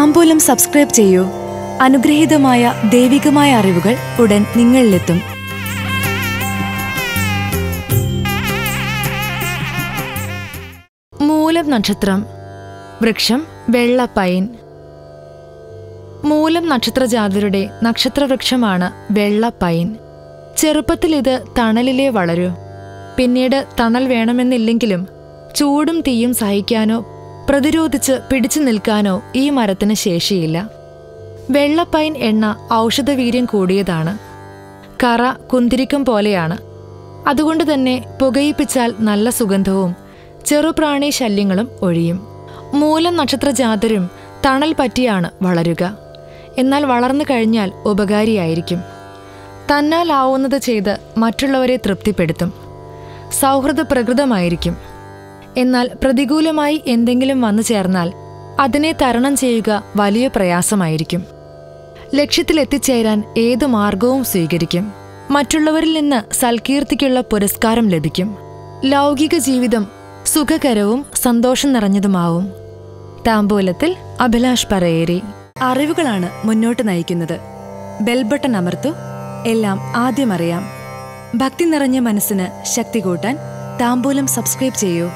താമ്പൂലം subscribe ചെയ്യൂ അനുഗ്രഹീതമായ ദൈവികമായ അറിവുകൾ ഉടൻ നിങ്ങളിലെത്തും മൂലം നക്ഷത്രം വൃക്ഷം വെള്ള പൈൻ മൂലം നക്ഷത്രജാതരുടെ നക്ഷത്രവൃക്ഷമാണ് വെള്ള പൈൻ ചെറുപ്പത്തിൽ ഇത് തണലിലേ വളരൂ പിന്നീട് തണൽ വേണമെന്നില്ലെങ്കിലും ചൂടും തീയും സഹിക്കാനോ പ്രതിരോധിച്ച് പിടിച്ചു നിൽക്കാനോ ഈ മരത്തിന് ശേഷിയില്ല വെള്ളപ്പൈൻ എണ്ണ ഔഷധവീര്യം കൂടിയതാണ് കറ കുന്തിരിക്കം പോലെയാണ് അതുകൊണ്ട് തന്നെ പുകയിപ്പിച്ചാൽ നല്ല സുഗന്ധവും ചെറുപ്രാണി ശല്യങ്ങളും ഒഴിയും മൂലം നക്ഷത്രജാതരും തണൽ പറ്റിയാണ് വളരുക എന്നാൽ വളർന്നു കഴിഞ്ഞാൽ ഉപകാരിയായിരിക്കും തന്നാലാവുന്നത് ചെയ്ത് മറ്റുള്ളവരെ തൃപ്തിപ്പെടുത്തും സൗഹൃദ പ്രകൃതമായിരിക്കും എന്നാൽ പ്രതികൂലമായി എന്തെങ്കിലും വന്നു ചേർന്നാൽ അതിനെ തരണം ചെയ്യുക വലിയ പ്രയാസമായിരിക്കും ലക്ഷ്യത്തിലെത്തിച്ചേരാൻ ഏതു മാർഗവും സ്വീകരിക്കും മറ്റുള്ളവരിൽ നിന്ന് സൽകീർത്തിക്കുള്ള പുരസ്കാരം ലഭിക്കും ലൗകിക ജീവിതം സുഖകരവും സന്തോഷം നിറഞ്ഞതുമാവും താമ്പൂലത്തിൽ അഭിലാഷ് പറയേരി അറിവുകളാണ് മുന്നോട്ട് നയിക്കുന്നത് ബെൽബട്ടൺ അമർത്തു എല്ലാം ആദ്യം അറിയാം ഭക്തി നിറഞ്ഞ മനസ്സിന് ശക്തി കൂട്ടാൻ താമ്പൂലം സബ്സ്ക്രൈബ് ചെയ്യൂ